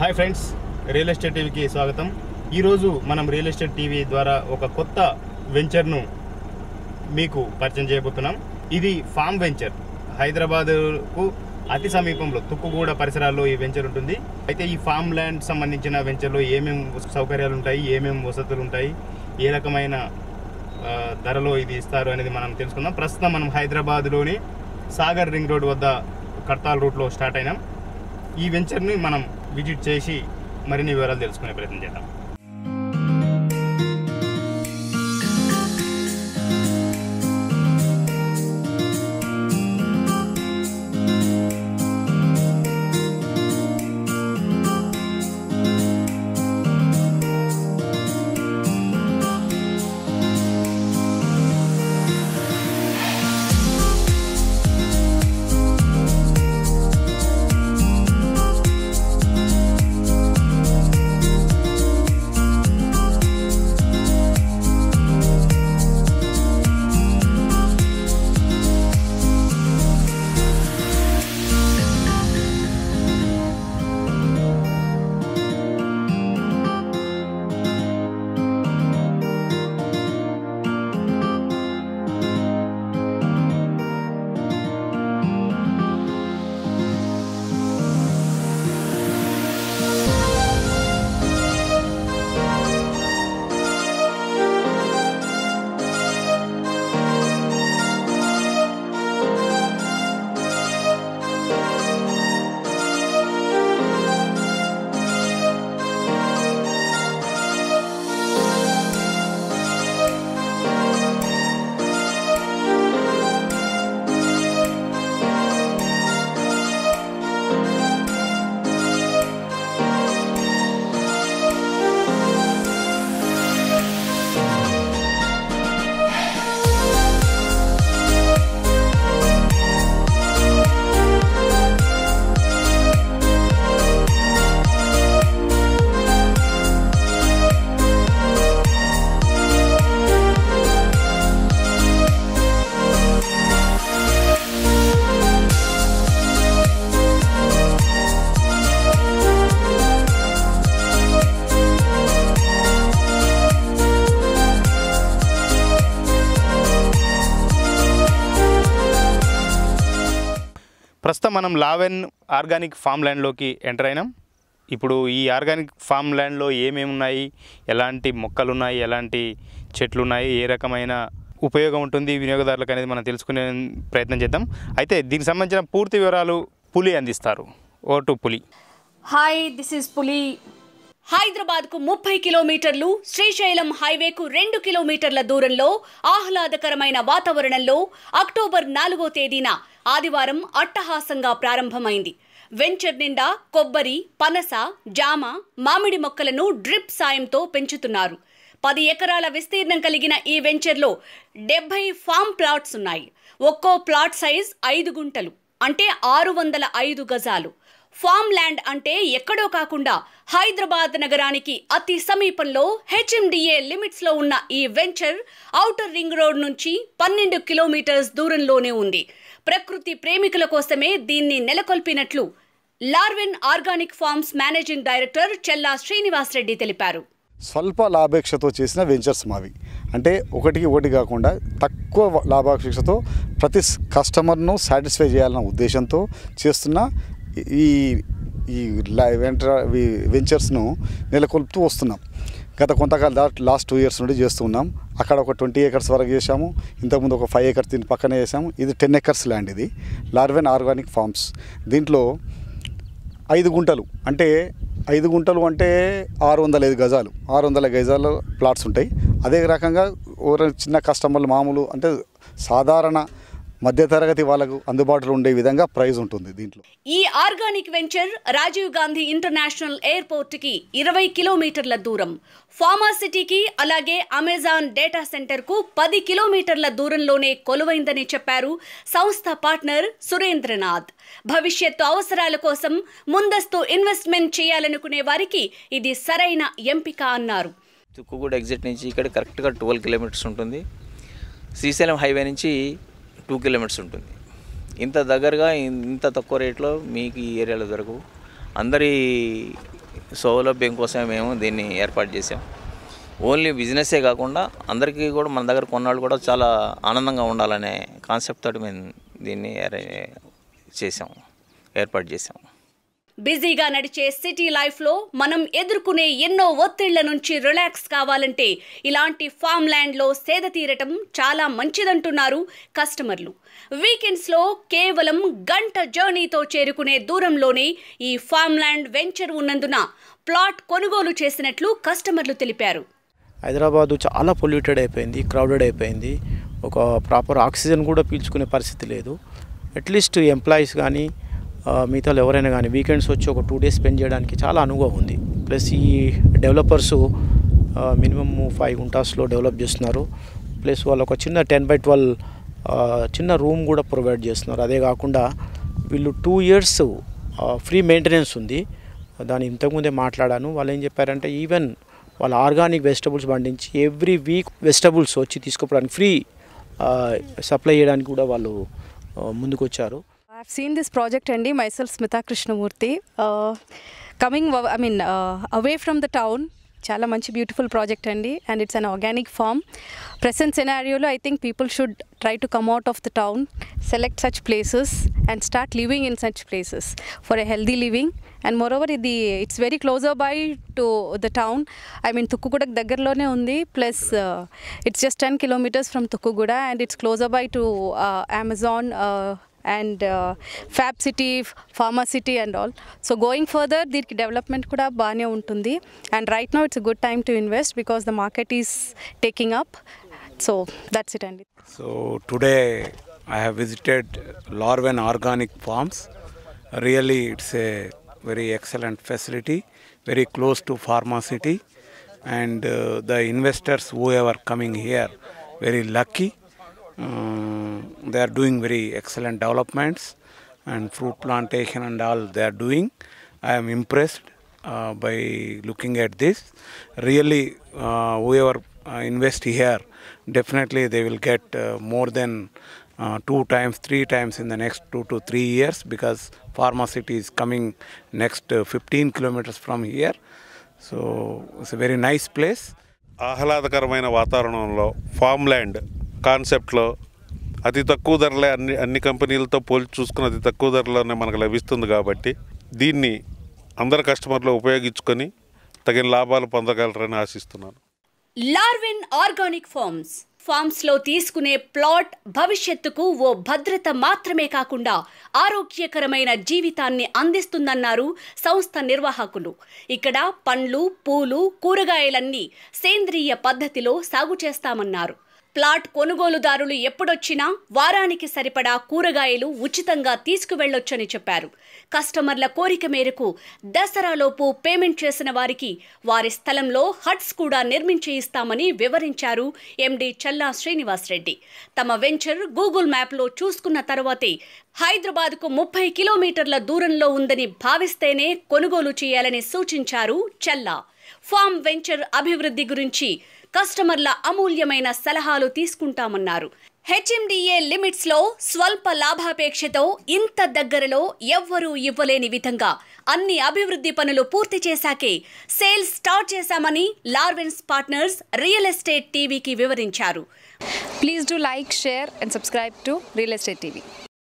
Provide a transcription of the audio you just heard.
Hi friends real estate టీవీకి స్వాగతం ఈరోజు మనం రియల్ ఎస్టేట్ టీవీ ద్వారా ఒక కొత్త వెంచర్ను మీకు పరిచయం చేయబోతున్నాం ఇది ఫామ్ వెంచర్ హైదరాబాద్కు అతి సమీపంలో తుక్కుగూడ పరిసరాల్లో ఈ వెంచర్ ఉంటుంది అయితే ఈ ఫామ్ ల్యాండ్ సంబంధించిన వెంచర్లో ఏమేమి సౌకర్యాలు ఉంటాయి ఏమేమి వసతులు ఉంటాయి ఏ రకమైన ఆ, ధరలో ఇది ఇస్తారు అనేది మనం తెలుసుకుందాం ప్రస్తుతం మనం హైదరాబాద్లోని సాగర్ రింగ్ రోడ్ వద్ద కడతాల్ రూట్లో స్టార్ట్ అయినాం ఈ వెంచర్ని మనం విజిట్ చేసి మరిన్ని వివరాలు తెలుసుకునే ప్రయత్నం చేద్దాం ప్రస్తుతం మనం లావెన్ ఆర్గానిక్ ఫామ్ ల్యాండ్లోకి ఎంటర్ అయినాం ఇప్పుడు ఈ ఆర్గానిక్ ఫామ్ ల్యాండ్లో ఏమేమి ఉన్నాయి ఎలాంటి మొక్కలు ఉన్నాయి ఎలాంటి చెట్లు ఉన్నాయి ఏ రకమైన ఉపయోగం ఉంటుంది వినియోగదారులకు అనేది మనం తెలుసుకునే ప్రయత్నం చేద్దాం అయితే దీనికి సంబంధించిన పూర్తి వివరాలు పులి అందిస్తారు ఓ to Puli hi this is Puli Hyderabad కు ముప్పై కిలోమీటర్లు శ్రీశైలం హైవేకు రెండు కిలోమీటర్ల దూరంలో ఆహ్లాదకరమైన వాతావరణంలో అక్టోబర్ నాలుగో తేదీన ఆదివారం అట్టహాసంగా ప్రారంభమైంది వెంచర్ నిండా కొబ్బరి పనస జామ మామిడి మొక్కలను డ్రిప్ సాయంతో పెంచుతున్నారు పది ఎకరాల విస్తీర్ణం కలిగిన ఈ వెంచర్లో డెబ్బై ఫామ్ ప్లాట్స్ ఉన్నాయి ఒక్కో ప్లాట్ సైజ్ ఐదు గుంటలు అంటే ఆరు వందల ఐదు గజాలు ఫామ్ ల్యాండ్ అంటే ఎక్కడో కాకుండా హైదరాబాద్ నగరానికి అతి సమీపంలో హెచ్ఎండిఏ లిమిట్స్ లో ఉన్న ఈ వెంచర్ ఔటర్ రింగ్ రోడ్ నుంచి పన్నెండు కిలోమీటర్స్ దూరంలోనే ఉంది ప్రకృతి ప్రేమికుల కోసమే దీన్ని నెలకొల్పినట్లు Larven organic farms managing director Chella Srinivas Reddy తెలిపారు స్వల్ప లాభాపేక్షతో చేసిన వెంచర్స్ మావి అంటే ఒకటికి ఒకటి కాకుండా తక్కువ లాభాపేక్షతో ప్రతి స్- కస్టమర్ను సాటిస్ఫై చేయాలన్న ఉద్దేశంతో చేస్తున్న ఈ ఈ లా- వెంట ఈ వెంచర్స్ను నెలకొల్పుతూ వస్తున్నాం గత కొంతకాలం దా లాస్ట్ టూ ఇయర్స్ నుండి చేస్తున్నాం అక్కడ ఒక ట్వంటీ ఏకర్స్ వరకు చేశాము ఇంతకుముందు ఒక ఫైవ్ ఏకర్స్ దీని పక్కనే చేసాము ఇది టెన్ ఏకర్స్ ల్యాండ్ ఇది లార్వెన్ ఆర్గానిక్ ఫార్మ్స్ దీంట్లో ఐదు గుంటలు అంటే ఐదు గుంటలు అంటే ఆరు వందల ఐదు గజాలు ఆరు వందల గజాలు ప్లాట్స్ ఉంటాయి అదే రకంగా ఎవరైనా చిన్న కస్టమర్లు మామూలు అంటే సాధారణ మధ్యతరగతి వాళ్ళకు అందుబాటులో ఉండే విధంగా ప్రైస్ ఉంటుంది దీంట్లో ఈ organic venture Rajiv Gandhi international airport కి ఇరవై కిలోమీటర్ల దూరం ఫార్మాసిటీకి అలాగే అమెజాన్ డేటా సెంటర్ కు పది కిలోమీటర్ల దూరంలోనే కొలువైందని చెప్పారు సంస్థ పార్ట్నర్ సురేంద్రనాథ్ భవిష్యత్తు అవసరాల కోసం ముందస్తు ఇన్వెస్ట్మెంట్ చేయాలనుకునే వారికి ఇది సరైన ఎంపిక అన్నారు తుక్కుగూడ ఎగ్జిట్ నుంచి ఇక్కడ కరెక్ట్గా ట్వెల్వ్ కిలోమీటర్స్ ఉంటుంది శ్రీశైలం హైవే నుంచి టూ కిలోమీటర్స్ ఉంటుంది ఇంత దగ్గరగా ఇంత తక్కువ రేట్లో మీకు ఈ ఏరియాలో దొరకవు అందరి సౌలభ్యం కోసమే మేము దీన్ని ఏర్పాటు చేసాం ఓన్లీ బిజినెస్సే కాకుండా అందరికీ కూడా మన దగ్గర కొన్నాళ్ళు కూడా చాలా ఆనందంగా ఉండాలనే కాన్సెప్ట్ తోటి మేము దీన్ని అరే- చేసాం ఏర్పాటు చేసాం బిజీగా నడిచే సిటీ లైఫ్లో మనం ఎదుర్కొనే ఎన్నో ఒత్తిళ్ల నుంచి రిలాక్స్ కావాలంటే ఇలాంటి ఫామ్ ల్యాండ్లో సేద తీరటం చాలా మంచిదంటున్నారు కస్టమర్లు వీకెండ్స్లో కేవలం గంట జర్నీతో చేరుకునే దూరంలోనే ఈ ఫామ్ ల్యాండ్ వెంచర్ ఉన్నందున ప్లాట్ కొనుగోలు చేసినట్లు కస్టమర్లు తెలిపారు హైదరాబాదు చాలా పొల్యూటెడ్ అయిపోయింది క్రౌడెడ్ అయిపోయింది ఒక ప్రాపర్ ఆక్సిజన్ కూడా పీల్చుకునే పరిస్థితి లేదు అట్లీస్ట్ ఎంప్లాయీస్ కానీ మిగతా ఎవరైనా కానీ వీకెండ్స్ వచ్చి ఒక టూ డేస్ స్పెండ్ చేయడానికి చాలా అనుభవం ఉంది ప్లస్ ఈ డెవలపర్స్ మినిమమ్ ఫైవ్ గుంటాస్లో డెవలప్ చేస్తున్నారు ప్లస్ వాళ్ళు ఒక చిన్న టెన్ బై ట్వెల్వ్ చిన్న రూమ్ కూడా ప్రొవైడ్ చేస్తున్నారు అదే కాకుండా వీళ్ళు టూ ఇయర్స్ ఫ్రీ మెయింటెనెన్స్ ఉంది దాని ఇంతకుముందే మాట్లాడాను వాళ్ళు ఏం చెప్పారంటే ఈవెన్ వాళ్ళ ఆర్గానిక్ వెజిటబుల్స్ పండించి ఎవ్రీ వీక్ వెజిటబుల్స్ వచ్చి తీసుకుపోవడానికి ఫ్రీ సప్లై చేయడానికి కూడా వాళ్ళు ఆ, ముందుకొచ్చారు I've seen this project అండి myself Smitha Krishnamurthy coming I mean away from the town చాలా మంచి బ్యూటిఫుల్ ప్రాజెక్ట్ అండి and it's an organic farm present సినారియోలో I think people should try to come out of the town select such places and start living in such places for a healthy living and moreover ఇది it's very closer by to the town I mean తుక్కుగూడకు దగ్గరలోనే ఉంది plus it's just ten kilometres from Tukkuguda and it's closer by to Amazon and fab city pharma city and all so going further దీనికి development కూడా బాగానే ఉంటుంది and right now it's good time to invest because the market is taking up so that's it అండి So today I have visited Lorwen Organic Farms. Really, it's a very excellent facility, very close to Pharma City, and uh, the investors whoever coming here, very lucky. Uh, they are doing very excellent developments and fruit plantation and all they are doing. I am impressed uh, by looking at this. Really, uh, whoever uh, invest here, definitely they will get uh, more than uh, two times, three times in the next two to three years because Pharma City is coming next uh, 15 kilometers from here. So it's a very nice place. ఆహ్లాదకరమైన వాతావరణంలో farm land కాన్సెప్ట్లో అతి తక్కువ ధరలే అన్ని అన్ని కంపెనీలతో పోల్చి చూసుకుని అతి తక్కువ ధరలోనే మనకు లభిస్తుంది కాబట్టి దీన్ని అందరు కస్టమర్లు ఉపయోగించుకొని తగిన లాభాలు పొందగలరని ఆశిస్తున్నాను లార్విన్ ఆర్గానిక్ ఫార్మ్స్ ఫార్మ్స్ లో తీసుకునే ప్లాట్ భవిష్యత్తుకు ఓ భద్రత మాత్రమే కాకుండా ఆరోగ్యకరమైన జీవితాన్ని అందిస్తుందన్నారు సంస్థ నిర్వాహకులు ఇక్కడ పండ్లు పూలు కూరగాయలన్నీ సేంద్రియ పద్ధతిలో సాగు చేస్తామన్నారు ప్లాట్ కొనుగోలుదారులు ఎప్పుడొచ్చినా వారానికి సరిపడా కూరగాయలు ఉచితంగా తీసుకువెళ్లొచ్చని చెప్పారు కస్టమర్ల కోరిక మేరకు దసరాలోపు పేమెంట్ చేసిన వారికి వారి స్థలంలో హట్స్ కూడా నిర్మించి ఇస్తామని వివరించారు ఎండి చల్లా శ్రీనివాస్ రెడ్డి తమ వెంచర్ గూగుల్ మ్యాప్లో చూసుకున్న తర్వాతే హైదరాబాద్కు ముప్పై కిలోమీటర్ల దూరంలో ఉందని భావిస్తేనే కొనుగోలు చేయాలని సూచించారు చల్లా ఫామ్ వెంచర్ అభివృద్ధి గురించి కస్టమర్ల అమూల్యమైన సలహాలు తీసుకుంటామన్నారు హెచ్ఎండిఏ లిమిట్స్ లో స్వల్ప లాభాపేక్షతో ఇంత దగ్గరలో ఎవ్వరూ ఇవ్వలేని విధంగా అన్ని అభివృద్ధి పనులు పూర్తి చేశాకే సేల్స్ స్టార్ట్ చేశామని లార్వెన్స్ పార్ట్నర్స్ రియల్ ఎస్టేట్ టీవీకి వివరించారు please do like share and subscribe to real estate TV